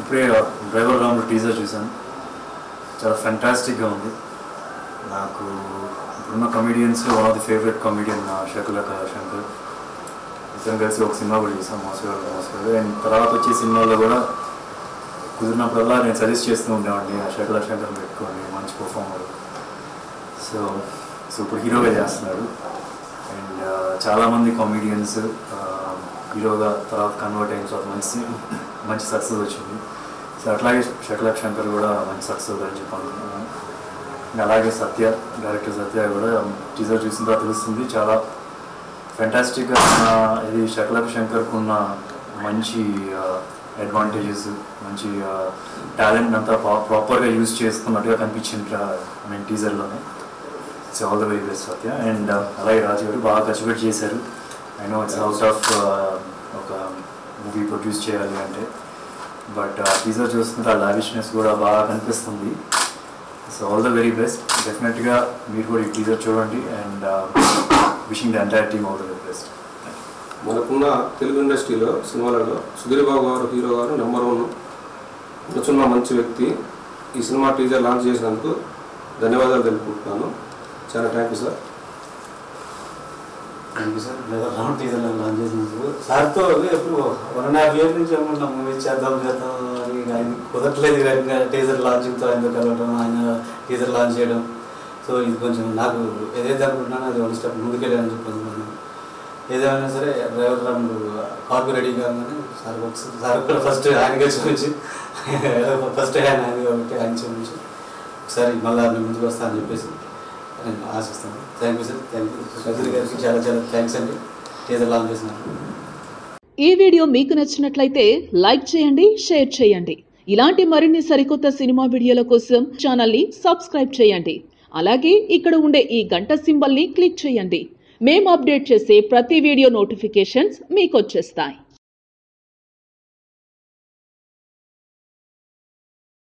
ఇప్పుడే డ్రైవర్ రాముడు టీజర్ చూశాను చాలా ఫెంటాస్టిక్గా ఉంది నాకు ఇప్పుడున్న కమెడియన్స్లో one of the favourite comedian శకుల శంకర్ ఇద్దరం కలిసి ఒక సినిమా కూడా చూసాం మోసగాడు మోసగాడు అండ్ తర్వాత వచ్చే సినిమాలో కూడా కుదిరినప్పుడల్లా నేను సజెస్ట్ చేస్తూ ఉండేవాడిని ఆ శకుల శంకర్ పెట్టుకోండి మంచి పర్ఫార్మర్ సో సో ఇప్పుడు హీరోగా చేస్తున్నాడు అండ్ చాలామంది కామెడియన్స్ హీరోగా తర్వాత కన్వర్ట్ అయిన తర్వాత మంచి మంచి సక్సెస్ వచ్చింది సో అట్లాగే శకల శంకర్ కూడా మంచి సక్సెస్ అవుతారని చెప్పి అనుకుంటున్నాను ఇంకా అలాగే సత్య డైరెక్టర్ సత్య కూడా టీజర్ చూసిన తర్వాత తెలుస్తుంది చాలా ఫెంటాస్టిక్గా ఉన్న ఇది శకలక శంకర్కు ఉన్న మంచి అడ్వాంటేజెస్ మంచి టాలెంట్ అంతా ప్రాపర్గా యూజ్ చేసుకున్నట్టుగా కనిపించింది ఐ మీన్ టీజర్లోనే it's all the very best Satya and అలాగే రాజు గారు బాగా కష్టపడి చేశారు I know it's out of ఒక మూవీ ప్రొడ్యూస్ చేయాలి అంటే బట్ టీజర్ చూస్తుంటే ఆ లావిష్నెస్ కూడా బాగా కనిపిస్తుంది so all the very best డెఫినెట్గా మీరు కూడా ఈ టీజర్ చూడండి and wishing the entire team all the very best మనకున్న తెలుగు ఇండస్ట్రీలో సినిమాలలో సుధీర్ బాబు గారు హీరో గారు నెంబర్ వన్ కూర్చున్న మంచి వ్యక్తి ఈ సినిమా టీజర్ లాంచ్ చేసినందుకు ధన్యవాదాలు తెలుపుకుంటున్నాను చాలా thank you sir thank you sir driver Ram teaser launch చేసినందుకు సార్తో ఎప్పుడు వన్ అండ్ హాఫ్ ఇయర్ నుంచి అనుకుంటున్నాం మూవీ చేద్దాం చేద్దాం అని ఆయన కుదరట్లేదు ఇంకా టీజర్ లాంచింగ్తో ఆయనతో కలవడం ఆయన టీజర్ లాంచ్ చేయడం సో ఇది కొంచెం నాకు ఏదైతే అనుకుంటున్నానో అది వన్ స్టెప్ ముందుకెళ్ళాలని చెప్పి అనుకుంటున్నాను ఏదేమైనా సరే డ్రైవర్ రాముడు కాపీ రెడీ కాగానే సార్ ఒకసారి సార్ కూడా ఫస్ట్ ఆయనకే చూపించి ఫస్ట్ ఆయన ఆయన కాబట్టి ఆయన చూపించి ఒకసారి మళ్ళీ మీ ముందుకు వస్తా అని చెప్పేసి నేను ఆశిస్తాను thank you sir thank you సజ్జరి గారికి చాలా చాలా థ్యాంక్స్ అండి టీజర్ లాంచ్ చేసినారు ఈ వీడియో మీకు నచ్చినట్లయితే లైక్ చేయండి షేర్ చేయండి ఇలాంటి మరిన్ని సరికొత్త సినిమా వీడియోల కోసం ఛానల్ని సబ్స్క్రైబ్ చేయండి అలాగే ఇక్కడ ఉండే ఈ గంట సింబల్ని క్లిక్ చేయండి మేము అప్డేట్ చేసే ప్రతి వీడియో నోటిఫికేషన్స్ మీకు వచ్చేస్తాయి